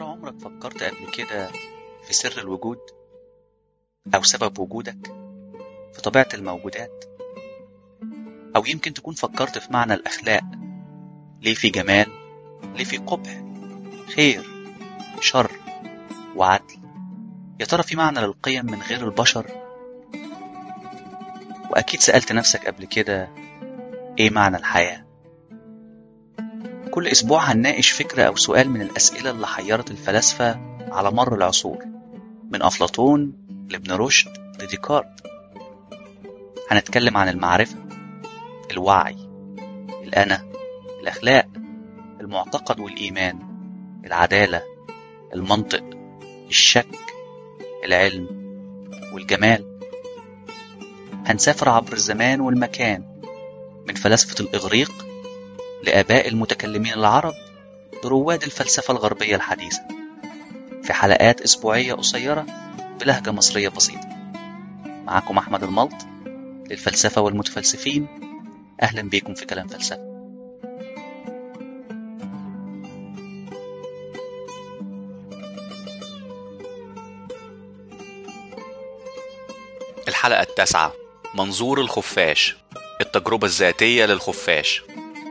ترى عمرك فكرت قبل كده في سر الوجود أو سبب وجودك في طبيعة الموجودات أو يمكن تكون فكرت في معنى الأخلاق ليه في جمال ليه في قبح خير شر وعدل يا ترى في معنى للقيم من غير البشر وأكيد سألت نفسك قبل كده إيه معنى الحياة كل أسبوع هنناقش فكرة أو سؤال من الأسئلة اللي حيرت الفلاسفة على مر العصور من أفلاطون لابن رشد لديكارت هنتكلم عن المعرفة الوعي الأنا الأخلاق المعتقد والإيمان العدالة المنطق الشك العلم والجمال هنسافر عبر الزمان والمكان من فلاسفة الإغريق لآباء المتكلمين العرب لرواد الفلسفة الغربية الحديثة في حلقات أسبوعية قصيرة بلهجة مصرية بسيطة معكم أحمد الملط للفلسفة والمتفلسفين أهلا بيكم في كلام فلسفة الحلقة التاسعة منظور الخفاش التجربة الذاتية للخفاش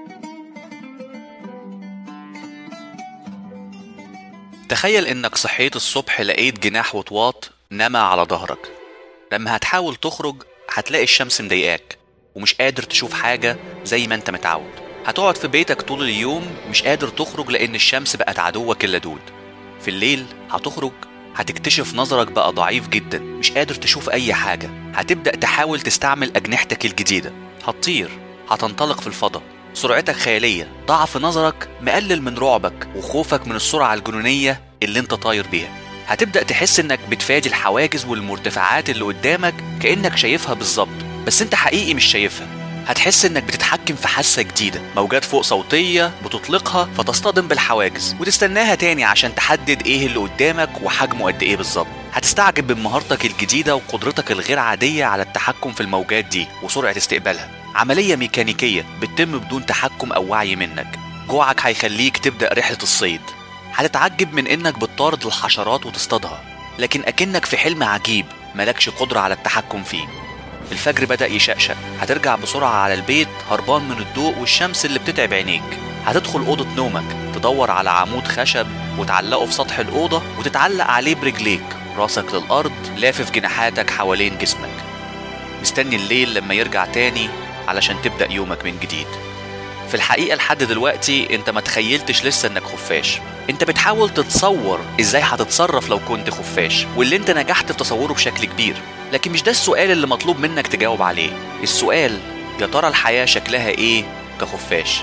تخيل انك صحيت الصبح لقيت جناح وطواط نما على ظهرك لما هتحاول تخرج هتلاقي الشمس مضايقاك ومش قادر تشوف حاجة زي ما انت متعود هتقعد في بيتك طول اليوم مش قادر تخرج لان الشمس بقت عدوك اللدود في الليل هتخرج هتكتشف نظرك بقى ضعيف جدا مش قادر تشوف اي حاجة هتبدأ تحاول تستعمل أجنحتك الجديدة هتطير هتنطلق في الفضاء سرعتك خيالية ضعف نظرك مقلل من رعبك وخوفك من السرعة الجنونية اللي انت طاير بيها هتبدأ تحس انك بتفادي الحواجز والمرتفعات اللي قدامك كأنك شايفها بالظبط بس انت حقيقي مش شايفها هتحس انك بتتحكم في حاسة جديدة موجات فوق صوتية بتطلقها فتصطدم بالحواجز وتستناها تاني عشان تحدد ايه اللي قدامك وحجمه قد ايه بالظبط هتستعجب من مهارتك الجديدة وقدرتك الغير عادية على التحكم في الموجات دي وسرعة استقبالها عملية ميكانيكية بتتم بدون تحكم أو وعي منك جوعك هيخليك تبدأ رحلة الصيد هتتعجب من إنك بتطارد الحشرات وتصطادها لكن أكنك في حلم عجيب ملكش قدرة على التحكم فيه الفجر بدأ يشقشق هترجع بسرعة على البيت هربان من الضوء والشمس اللي بتتعب عينيك هتدخل أوضة نومك تدور على عمود خشب وتعلقه في سطح الأوضة وتتعلق عليه برجليك راسك للأرض لافف جناحاتك حوالين جسمك مستني الليل لما يرجع تاني علشان تبدأ يومك من جديد في الحقيقة لحد دلوقتي انت ما تخيلتش لسه انك خفاش انت بتحاول تتصور ازاي هتتصرف لو كنت خفاش واللي انت نجحت في تصوره بشكل كبير لكن مش ده السؤال اللي مطلوب منك تجاوب عليه السؤال يا ترى الحياة شكلها ايه كخفاش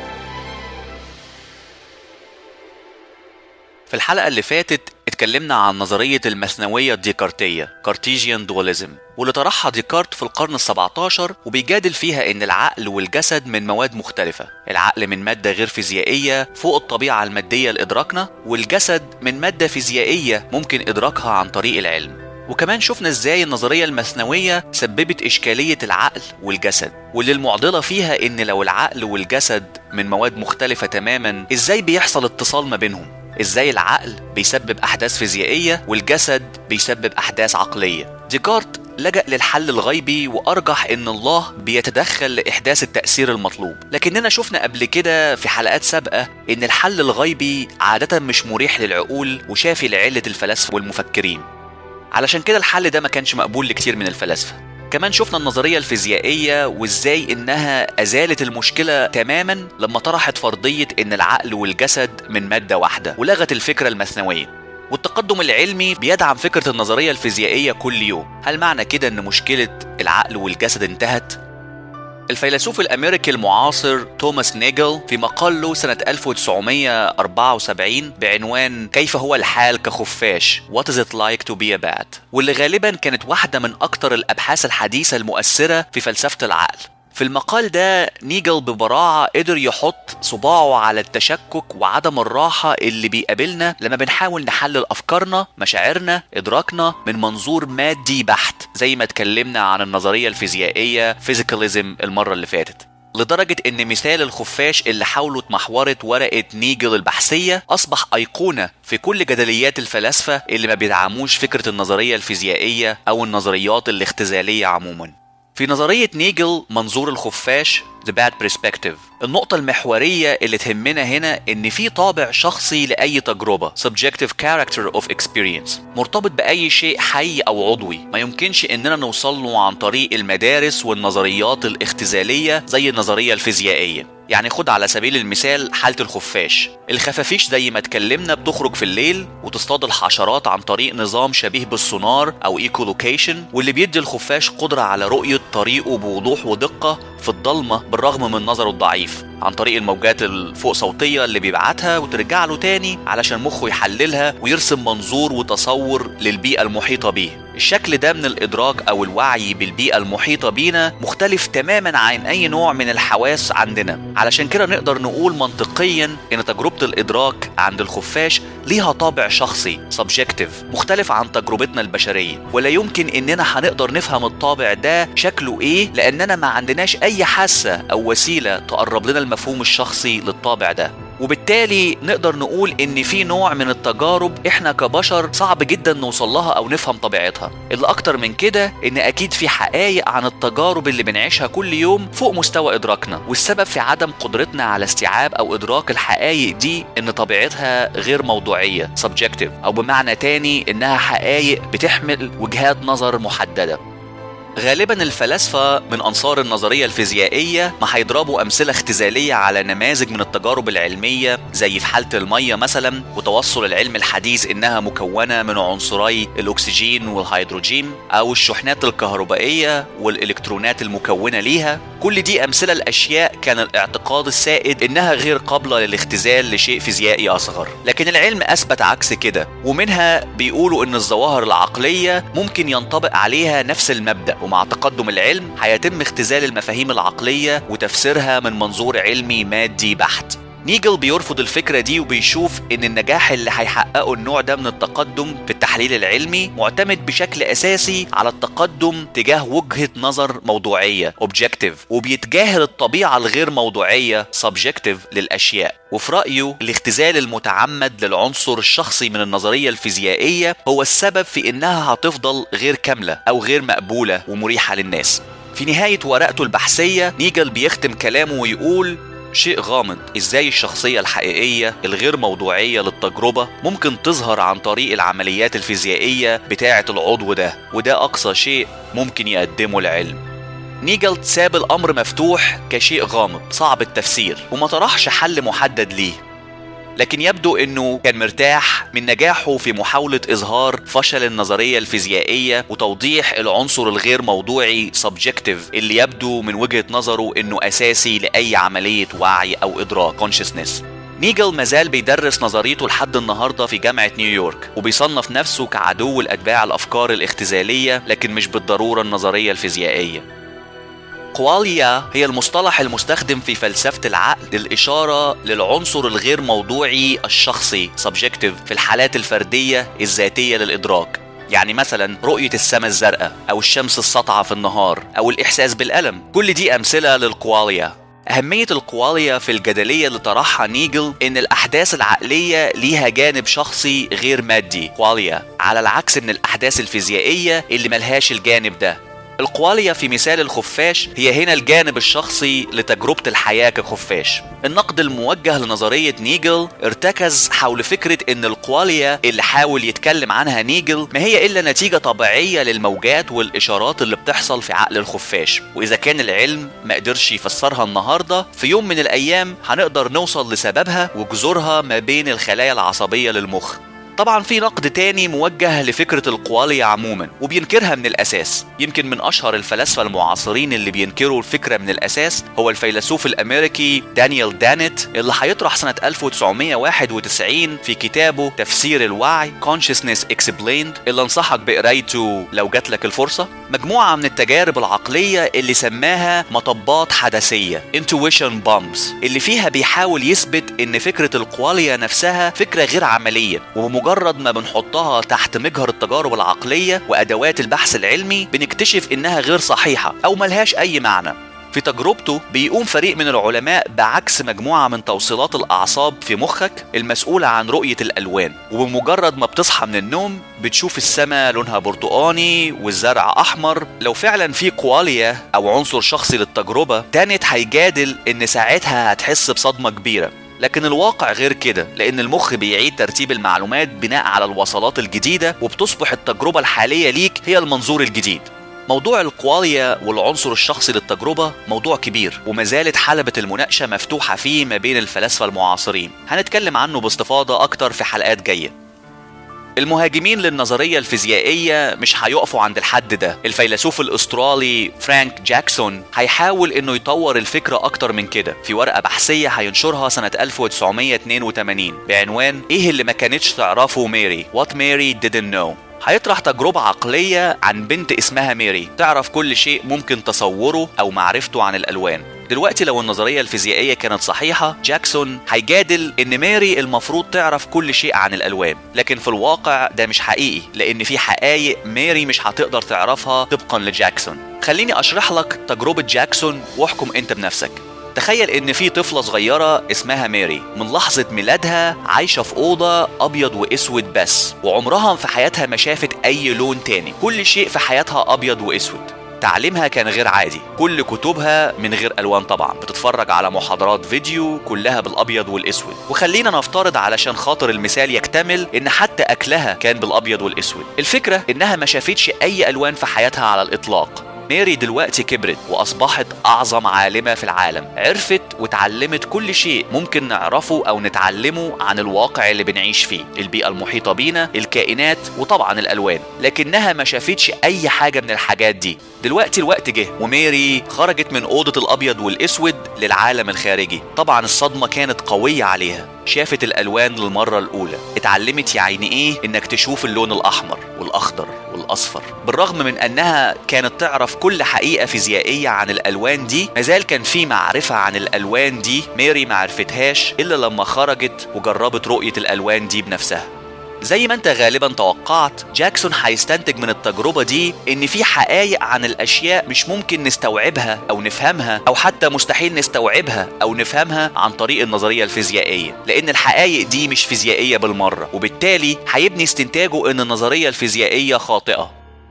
في الحلقة اللي فاتت اتكلمنا عن نظرية المثنوية الديكارتية كارتيجيان دواليزم واللي طرحها ديكارت في القرن السبعتاشر وبيجادل فيها ان العقل والجسد من مواد مختلفة العقل من مادة غير فيزيائية فوق الطبيعة المادية لإدراكنا والجسد من مادة فيزيائية ممكن إدراكها عن طريق العلم وكمان شفنا ازاي النظرية المثنوية سببت إشكالية العقل والجسد واللي المعضلة فيها إن لو العقل والجسد من مواد مختلفة تماما ازاي بيحصل اتصال ما بينهم ازاي العقل بيسبب احداث فيزيائيه والجسد بيسبب احداث عقليه ديكارت لجأ للحل الغيبي وأرجح إن الله بيتدخل لإحداث التأثير المطلوب، لكننا شفنا قبل كده في حلقات سابقة إن الحل الغيبي عادة مش مريح للعقول وشافي لعلة الفلاسفة والمفكرين. علشان كده الحل ده ما كانش مقبول لكتير من الفلاسفة. كمان شفنا النظرية الفيزيائية وازاي انها ازالت المشكلة تماما لما طرحت فرضية ان العقل والجسد من مادة واحدة ولغت الفكرة المثنوية والتقدم العلمي بيدعم فكرة النظرية الفيزيائية كل يوم هل معنى كده ان مشكلة العقل والجسد انتهت؟ الفيلسوف الامريكي المعاصر توماس نيجل في مقال له سنة 1974 بعنوان كيف هو الحال كخفاش What is it like to be a bat واللي غالبا كانت واحدة من أكتر الأبحاث الحديثة المؤثرة في فلسفة العقل في المقال ده نيجل ببراعة قدر يحط صباعه على التشكك وعدم الراحة اللي بيقابلنا لما بنحاول نحلل أفكارنا مشاعرنا إدراكنا من منظور مادي بحت زي ما اتكلمنا عن النظرية الفيزيائية فيزيكاليزم المرة اللي فاتت لدرجة إن مثال الخفاش اللي حاولوا اتمحورت ورقة نيجل البحثية أصبح أيقونة في كل جدليات الفلاسفة اللي ما بيدعموش فكرة النظرية الفيزيائية أو النظريات الاختزالية عموما في نظرية نيجل منظور الخفاش The Bad Perspective النقطة المحورية اللي تهمنا هنا إن في طابع شخصي لأي تجربة Subjective Character of Experience مرتبط بأي شيء حي أو عضوي ما يمكنش إننا نوصل له عن طريق المدارس والنظريات الاختزالية زي النظرية الفيزيائية يعني خد على سبيل المثال حالة الخفاش الخفافيش زي ما اتكلمنا بتخرج في الليل وتصطاد الحشرات عن طريق نظام شبيه بالسونار أو ايكولوكيشن واللي بيدي الخفاش قدرة على رؤية طريقه بوضوح ودقة في الضلمة بالرغم من نظره الضعيف عن طريق الموجات الفوق صوتية اللي بيبعتها وترجع له تاني علشان مخه يحللها ويرسم منظور وتصور للبيئة المحيطة بيه الشكل ده من الإدراك أو الوعي بالبيئة المحيطة بينا مختلف تماما عن أي نوع من الحواس عندنا علشان كده نقدر نقول منطقيا إن تجربة الإدراك عند الخفاش ليها طابع شخصي subjective مختلف عن تجربتنا البشرية ولا يمكن إننا هنقدر نفهم الطابع ده شكله إيه لأننا ما عندناش أي حاسة أو وسيلة تقرب لنا المفهوم الشخصي للطابع ده وبالتالي نقدر نقول ان في نوع من التجارب احنا كبشر صعب جدا نوصل لها او نفهم طبيعتها اللي اكتر من كده ان اكيد في حقائق عن التجارب اللي بنعيشها كل يوم فوق مستوى ادراكنا والسبب في عدم قدرتنا على استيعاب او ادراك الحقائق دي ان طبيعتها غير موضوعيه subjective او بمعنى تاني انها حقائق بتحمل وجهات نظر محدده غالبا الفلاسفة من أنصار النظرية الفيزيائية ما هيضربوا أمثلة اختزالية على نماذج من التجارب العلمية زي في حالة المية مثلا وتوصل العلم الحديث إنها مكونة من عنصري الأكسجين والهيدروجين أو الشحنات الكهربائية والإلكترونات المكونة ليها كل دي أمثلة لأشياء كان الاعتقاد السائد إنها غير قابلة للاختزال لشيء فيزيائي أصغر لكن العلم أثبت عكس كده ومنها بيقولوا إن الظواهر العقلية ممكن ينطبق عليها نفس المبدأ ومع تقدم العلم هيتم اختزال المفاهيم العقلية وتفسيرها من منظور علمي مادي بحت نيجل بيرفض الفكرة دي وبيشوف إن النجاح اللي هيحققه النوع ده من التقدم في التحليل العلمي معتمد بشكل أساسي على التقدم تجاه وجهة نظر موضوعية objective وبيتجاهل الطبيعة الغير موضوعية subjective للأشياء وفي رأيه الاختزال المتعمد للعنصر الشخصي من النظرية الفيزيائية هو السبب في إنها هتفضل غير كاملة أو غير مقبولة ومريحة للناس في نهاية ورقته البحثية نيجل بيختم كلامه ويقول شيء غامض ازاي الشخصية الحقيقية الغير موضوعية للتجربة ممكن تظهر عن طريق العمليات الفيزيائية بتاعة العضو ده وده أقصى شيء ممكن يقدمه العلم نيجل ساب الأمر مفتوح كشيء غامض صعب التفسير وما طرحش حل محدد ليه لكن يبدو انه كان مرتاح من نجاحه في محاولة اظهار فشل النظرية الفيزيائية وتوضيح العنصر الغير موضوعي subjective اللي يبدو من وجهة نظره انه اساسي لاي عملية وعي او ادراك consciousness نيجل مازال بيدرس نظريته لحد النهارده في جامعة نيويورك وبيصنف نفسه كعدو لأتباع الأفكار الاختزالية لكن مش بالضرورة النظرية الفيزيائية كواليا هي المصطلح المستخدم في فلسفة العقل للإشارة للعنصر الغير موضوعي الشخصي subjective في الحالات الفردية الذاتية للإدراك يعني مثلا رؤية السماء الزرقاء أو الشمس الساطعة في النهار أو الإحساس بالألم كل دي أمثلة للكواليا أهمية الكواليا في الجدلية اللي طرحها نيجل إن الأحداث العقلية ليها جانب شخصي غير مادي كواليا على العكس من الأحداث الفيزيائية اللي ملهاش الجانب ده القوالية في مثال الخفاش هي هنا الجانب الشخصي لتجربة الحياة كخفاش النقد الموجه لنظرية نيجل ارتكز حول فكرة ان القوالية اللي حاول يتكلم عنها نيجل ما هي الا نتيجة طبيعية للموجات والاشارات اللي بتحصل في عقل الخفاش واذا كان العلم ما قدرش يفسرها النهاردة في يوم من الايام هنقدر نوصل لسببها وجذورها ما بين الخلايا العصبية للمخ طبعا في نقد تاني موجه لفكرة القوالية عموما وبينكرها من الأساس يمكن من أشهر الفلاسفة المعاصرين اللي بينكروا الفكرة من الأساس هو الفيلسوف الأمريكي دانيال دانيت اللي هيطرح سنة 1991 في كتابه تفسير الوعي Consciousness Explained اللي انصحك بقرايته لو جات لك الفرصة مجموعة من التجارب العقلية اللي سماها مطبات حدثية Intuition Bombs اللي فيها بيحاول يثبت ان فكرة القوالية نفسها فكرة غير عملية وبمجرد ما بنحطها تحت مجهر التجارب العقلية وأدوات البحث العلمي بنكتشف إنها غير صحيحة أو ملهاش أي معنى في في تجربته بيقوم فريق من العلماء بعكس مجموعة من توصيلات الأعصاب في مخك المسؤولة عن رؤية الألوان وبمجرد ما بتصحى من النوم بتشوف السماء لونها برتقاني والزرع أحمر لو فعلا في كواليا أو عنصر شخصي للتجربة تانت هيجادل إن ساعتها هتحس بصدمة كبيرة لكن الواقع غير كده لان المخ بيعيد ترتيب المعلومات بناء على الوصلات الجديده وبتصبح التجربه الحاليه ليك هي المنظور الجديد موضوع الكواليا والعنصر الشخصي للتجربة موضوع كبير وما زالت حلبة المناقشة مفتوحة فيه ما بين الفلاسفة المعاصرين هنتكلم عنه باستفاضة أكتر في حلقات جاية المهاجمين للنظرية الفيزيائية مش هيقفوا عند الحد ده الفيلسوف الأسترالي فرانك جاكسون هيحاول إنه يطور الفكرة أكتر من كده في ورقة بحثية هينشرها سنة 1982 بعنوان إيه اللي ما كانتش تعرفه ميري What Mary Didn't Know هيطرح تجربة عقلية عن بنت اسمها ميري تعرف كل شيء ممكن تصوره أو معرفته عن الألوان دلوقتي لو النظرية الفيزيائية كانت صحيحة جاكسون هيجادل إن ماري المفروض تعرف كل شيء عن الألوان لكن في الواقع ده مش حقيقي لأن في حقائق ماري مش هتقدر تعرفها طبقا لجاكسون خليني أشرح لك تجربة جاكسون واحكم أنت بنفسك تخيل ان في طفله صغيره اسمها ماري من لحظه ميلادها عايشه في اوضه ابيض واسود بس وعمرها في حياتها ما شافت اي لون تاني كل شيء في حياتها ابيض واسود تعليمها كان غير عادي كل كتبها من غير الوان طبعا بتتفرج على محاضرات فيديو كلها بالابيض والاسود وخلينا نفترض علشان خاطر المثال يكتمل ان حتى اكلها كان بالابيض والاسود الفكره انها ما شافتش اي الوان في حياتها على الاطلاق ماري دلوقتي كبرت واصبحت اعظم عالمه في العالم عرفت وتعلمت كل شيء ممكن نعرفه او نتعلمه عن الواقع اللي بنعيش فيه البيئه المحيطه بينا الكائنات وطبعا الالوان لكنها ما شافتش اي حاجه من الحاجات دي دلوقتي الوقت جه وميري خرجت من اوضه الابيض والاسود للعالم الخارجي طبعا الصدمه كانت قويه عليها شافت الالوان للمره الاولى اتعلمت يعني ايه انك تشوف اللون الاحمر والاخضر والاصفر بالرغم من انها كانت تعرف كل حقيقه فيزيائيه عن الالوان دي مازال كان في معرفه عن الالوان دي ميري ما عرفتهاش الا لما خرجت وجربت رؤيه الالوان دي بنفسها زي ما انت غالبا توقعت جاكسون هيستنتج من التجربة دي ان في حقائق عن الاشياء مش ممكن نستوعبها او نفهمها او حتى مستحيل نستوعبها او نفهمها عن طريق النظرية الفيزيائية لان الحقائق دي مش فيزيائية بالمرة وبالتالي هيبني استنتاجه ان النظرية الفيزيائية خاطئة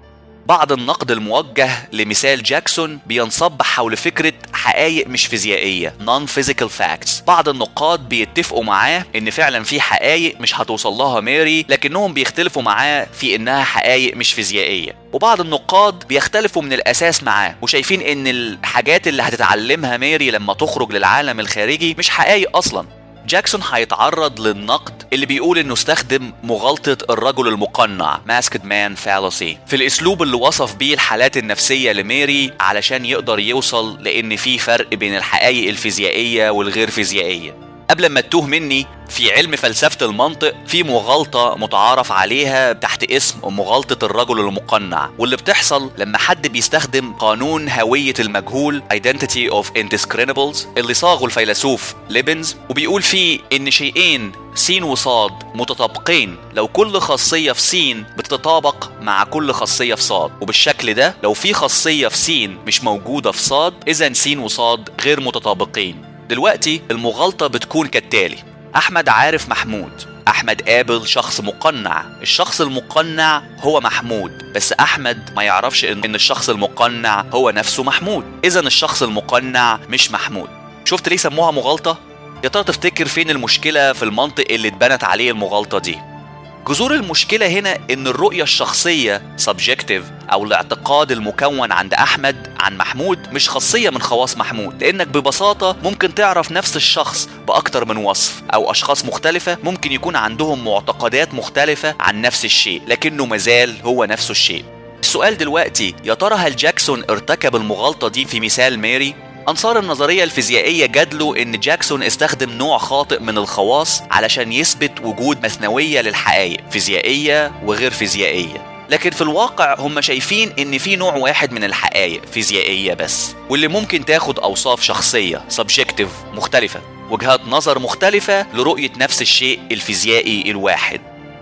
بعض النقد الموجه لمثال جاكسون بينصب حول فكرة حقائق مش فيزيائية non-physical facts بعض النقاد بيتفقوا معاه ان فعلا في حقائق مش هتوصل لها ماري لكنهم بيختلفوا معاه في انها حقائق مش فيزيائية وبعض النقاد بيختلفوا من الاساس معاه وشايفين ان الحاجات اللي هتتعلمها ماري لما تخرج للعالم الخارجي مش حقائق اصلا جاكسون هيتعرض للنقد اللي بيقول انه استخدم مغالطة الرجل المقنع ماسكد مان فالوسي في الاسلوب اللي وصف بيه الحالات النفسية لميري علشان يقدر يوصل لان في فرق بين الحقائق الفيزيائية والغير فيزيائية قبل ما تتوه مني في علم فلسفة المنطق في مغالطة متعارف عليها تحت اسم مغالطة الرجل المقنع واللي بتحصل لما حد بيستخدم قانون هوية المجهول Identity of Indiscernibles اللي صاغه الفيلسوف ليبنز وبيقول فيه إن شيئين س وصاد متطابقين لو كل خاصية في س بتتطابق مع كل خاصية في صاد وبالشكل ده لو في خاصية في س مش موجودة في صاد إذا س وصاد غير متطابقين دلوقتي المغالطة بتكون كالتالي أحمد عارف محمود أحمد قابل شخص مقنع الشخص المقنع هو محمود بس أحمد ما يعرفش إن الشخص المقنع هو نفسه محمود إذا الشخص المقنع مش محمود شفت ليه سموها مغالطة؟ يا ترى تفتكر فين المشكلة في المنطق اللي اتبنت عليه المغالطة دي؟ جذور المشكلة هنا إن الرؤية الشخصية subjective أو الاعتقاد المكون عند أحمد عن محمود مش خاصية من خواص محمود لأنك ببساطة ممكن تعرف نفس الشخص بأكتر من وصف أو أشخاص مختلفة ممكن يكون عندهم معتقدات مختلفة عن نفس الشيء لكنه مازال هو نفسه الشيء السؤال دلوقتي يا ترى هل جاكسون ارتكب المغالطة دي في مثال ماري؟ أنصار النظرية الفيزيائية جادلوا إن جاكسون استخدم نوع خاطئ من الخواص علشان يثبت وجود مثنوية للحقائق فيزيائية وغير فيزيائية لكن في الواقع هم شايفين ان في نوع واحد من الحقائق فيزيائيه بس واللي ممكن تاخد اوصاف شخصيه سبجكتيف مختلفه وجهات نظر مختلفه لرؤيه نفس الشيء الفيزيائي الواحد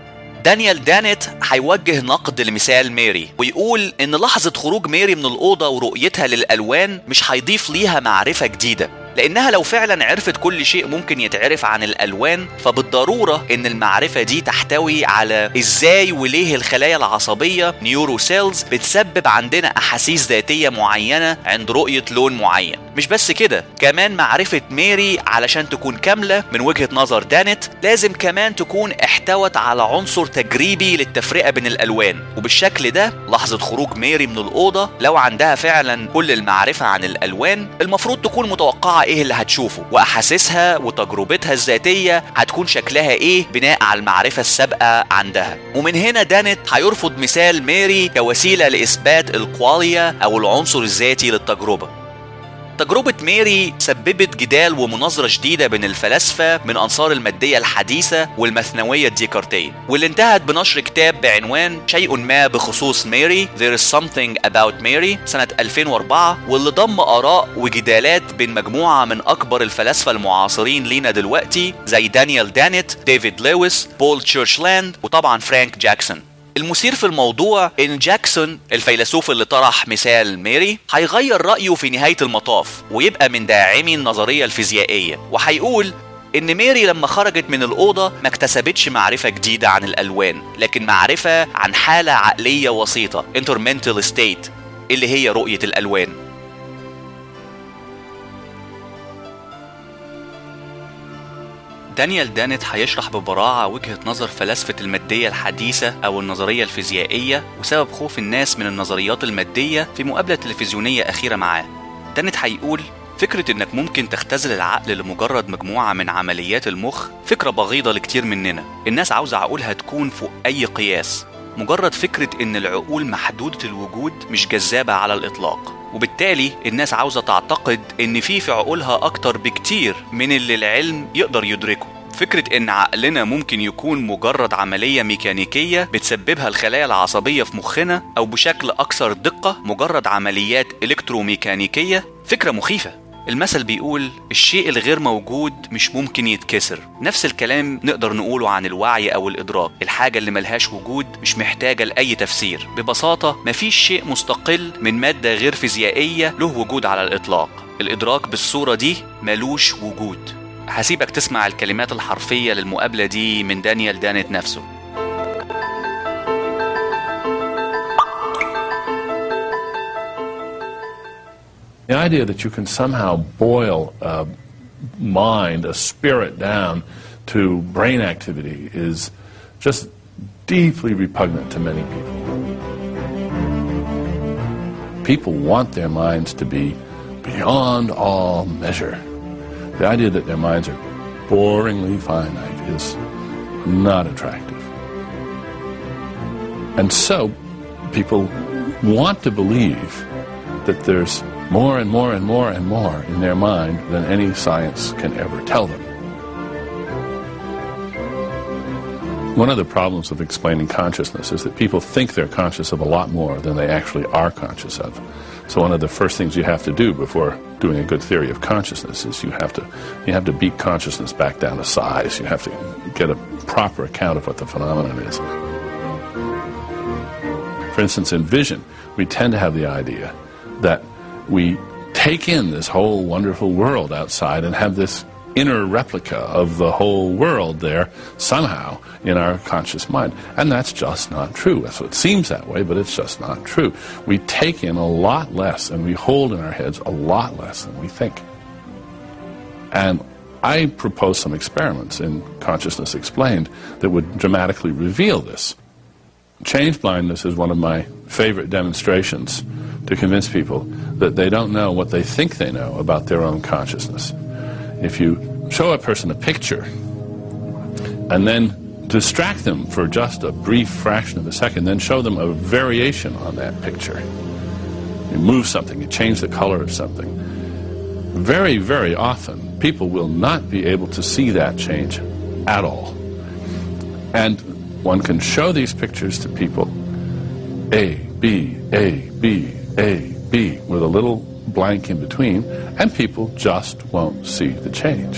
دانيال دانيت هيوجه نقد لمثال ماري ويقول ان لحظة خروج ماري من الأوضة ورؤيتها للألوان مش هيضيف ليها معرفة جديدة لأنها لو فعلا عرفت كل شيء ممكن يتعرف عن الألوان فبالضرورة إن المعرفة دي تحتوي على إزاي وليه الخلايا العصبية نيورو سيلز بتسبب عندنا أحاسيس ذاتية معينة عند رؤية لون معين مش بس كده كمان معرفة ماري علشان تكون كاملة من وجهة نظر دانت لازم كمان تكون احتوت على عنصر تجريبي للتفرقة بين الألوان وبالشكل ده لحظة خروج ماري من الأوضة لو عندها فعلا كل المعرفة عن الألوان المفروض تكون متوقعة ايه اللي هتشوفه واحاسيسها وتجربتها الذاتيه هتكون شكلها ايه بناء على المعرفه السابقه عندها ومن هنا دانت هيرفض مثال ماري كوسيله لاثبات الكواليا او العنصر الذاتي للتجربه تجربة ماري سببت جدال ومناظرة شديدة بين الفلاسفة من أنصار المادية الحديثة والمثنوية الديكارتية واللي انتهت بنشر كتاب بعنوان شيء ما بخصوص ماري There is something about Mary سنة 2004 واللي ضم آراء وجدالات بين مجموعة من أكبر الفلاسفة المعاصرين لينا دلوقتي زي دانيال دانيت ديفيد لويس بول تشيرشلاند وطبعا فرانك جاكسون المثير في الموضوع ان جاكسون الفيلسوف اللي طرح مثال ماري هيغير رايه في نهايه المطاف ويبقى من داعمي النظريه الفيزيائيه وهيقول ان ماري لما خرجت من الاوضه ما اكتسبتش معرفه جديده عن الالوان لكن معرفه عن حاله عقليه وسيطه intermental state اللي هي رؤيه الالوان دانيال دانت هيشرح ببراعة وجهة نظر فلاسفة المادية الحديثة أو النظرية الفيزيائية وسبب خوف الناس من النظريات المادية في مقابلة تلفزيونية أخيرة معاه. دانت هيقول فكرة إنك ممكن تختزل العقل لمجرد مجموعة من عمليات المخ فكرة بغيضة لكتير مننا. الناس عاوزة عقولها تكون فوق أي قياس. مجرد فكرة إن العقول محدودة الوجود مش جذابة على الإطلاق. وبالتالي الناس عاوزة تعتقد إن في في عقولها أكتر بكتير من اللي العلم يقدر يدركه فكرة إن عقلنا ممكن يكون مجرد عملية ميكانيكية بتسببها الخلايا العصبية في مخنا أو بشكل أكثر دقة مجرد عمليات إلكتروميكانيكية فكرة مخيفة المثل بيقول الشيء الغير موجود مش ممكن يتكسر نفس الكلام نقدر نقوله عن الوعي او الادراك الحاجه اللي ملهاش وجود مش محتاجه لاي تفسير ببساطه مفيش شيء مستقل من ماده غير فيزيائيه له وجود على الاطلاق الادراك بالصوره دي ملوش وجود هسيبك تسمع الكلمات الحرفيه للمقابله دي من دانيال دانت نفسه The idea that you can somehow boil a mind, a spirit down to brain activity is just deeply repugnant to many people. People want their minds to be beyond all measure. The idea that their minds are boringly finite is not attractive. And so people want to believe that there's more and more and more and more in their mind than any science can ever tell them. One of the problems of explaining consciousness is that people think they're conscious of a lot more than they actually are conscious of. So one of the first things you have to do before doing a good theory of consciousness is you have to you have to beat consciousness back down to size. You have to get a proper account of what the phenomenon is. For instance, in vision, we tend to have the idea that we take in this whole wonderful world outside and have this inner replica of the whole world there somehow in our conscious mind. And that's just not true. That's what seems that way, but it's just not true. We take in a lot less and we hold in our heads a lot less than we think. And I propose some experiments in Consciousness Explained that would dramatically reveal this. Change blindness is one of my favorite demonstrations to convince people that they don't know what they think they know about their own consciousness. If you show a person a picture and then distract them for just a brief fraction of a second, then show them a variation on that picture. You move something, you change the color of something. Very, very often, people will not be able to see that change at all. And one can show these pictures to people A, B, A, B, A, B, with a little blank in between, and people just won't see the change.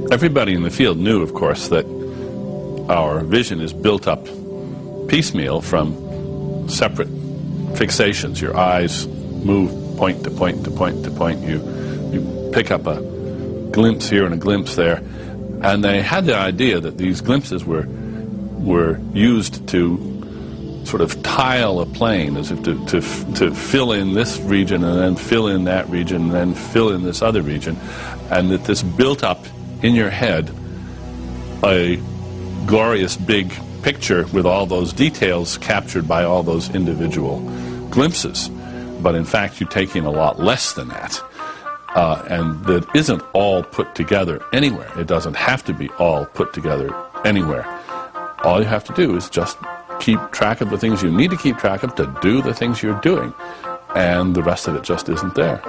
Everybody in the field knew, of course, that our vision is built up piecemeal from separate fixations. Your eyes move point to point to point to point. You, you pick up a glimpse here and a glimpse there. And they had the idea that these glimpses were, were used to sort of tile a plane as if to, to, to fill in this region and then fill in that region and then fill in this other region. And that this built up in your head a glorious big picture with all those details captured by all those individual glimpses. But in fact, you take in a lot less than that. Uh, and that isn't all put together anywhere. It doesn't have to be all put together anywhere. All you have to do is just keep track of the things you need to keep track of to do the things you're doing, and the rest of it just isn't there.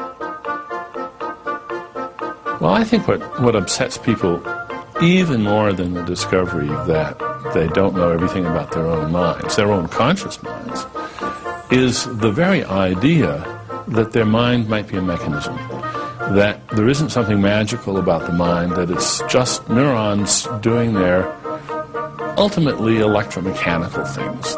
Well, I think what, what upsets people even more than the discovery that they don't know everything about their own minds, their own conscious minds, is the very idea that their mind might be a mechanism. That there isn't something magical about the mind, that it's just neurons doing their ultimately electromechanical things.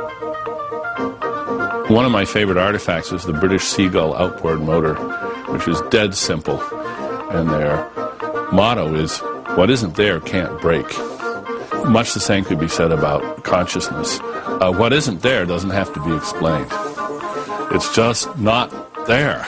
One of my favorite artifacts is the British Seagull outboard motor, which is dead simple. And their motto is, what isn't there can't break. Much the same could be said about consciousness. Uh, what isn't there doesn't have to be explained. It's just not there.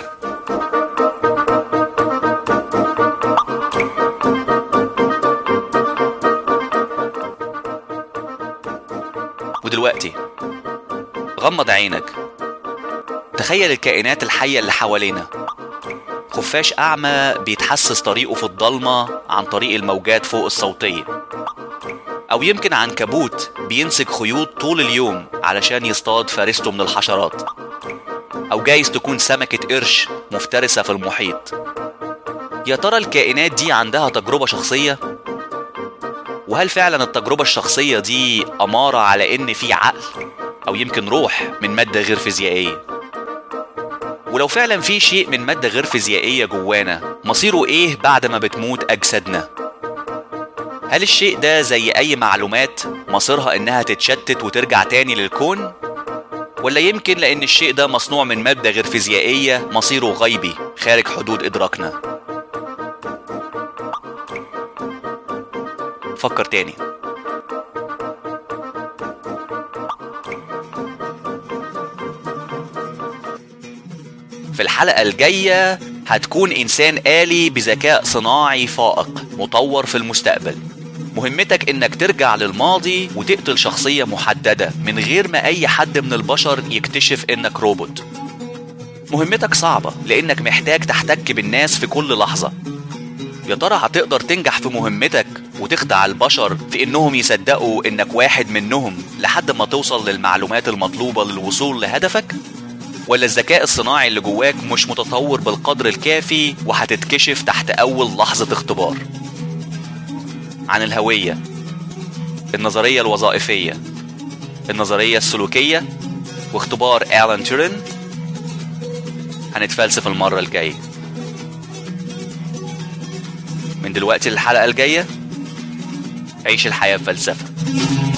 ودلوقتي غمض عينك تخيل الكائنات الحية اللي حوالينا خفاش أعمى بيتحسس طريقه في الضلمة عن طريق الموجات فوق الصوتية أو يمكن عنكبوت بينسج خيوط طول اليوم علشان يصطاد فريسته من الحشرات أو جايز تكون سمكة قرش مفترسة في المحيط يا ترى الكائنات دي عندها تجربة شخصية؟ وهل فعلا التجربة الشخصية دي أمارة على إن في عقل أو يمكن روح من مادة غير فيزيائية؟ ولو فعلا في شيء من مادة غير فيزيائية جوانا مصيره إيه بعد ما بتموت أجسادنا؟ هل الشيء ده زي أي معلومات مصيرها إنها تتشتت وترجع تاني للكون؟ ولا يمكن لأن الشيء ده مصنوع من مادة غير فيزيائية مصيره غيبي خارج حدود إدراكنا؟ فكر تاني في الحلقة الجاية هتكون إنسان آلي بذكاء صناعي فائق مطور في المستقبل مهمتك إنك ترجع للماضي وتقتل شخصية محددة من غير ما أي حد من البشر يكتشف إنك روبوت مهمتك صعبة لأنك محتاج تحتك بالناس في كل لحظة يا ترى هتقدر تنجح في مهمتك وتخدع البشر في انهم يصدقوا انك واحد منهم لحد ما توصل للمعلومات المطلوبة للوصول لهدفك؟ ولا الذكاء الصناعي اللي جواك مش متطور بالقدر الكافي وهتتكشف تحت أول لحظة اختبار؟ عن الهوية النظرية الوظائفية النظرية السلوكية واختبار ألان تورين هنتفلسف المرة الجاية من دلوقتي للحلقة الجاية عيش الحياة بفلسفة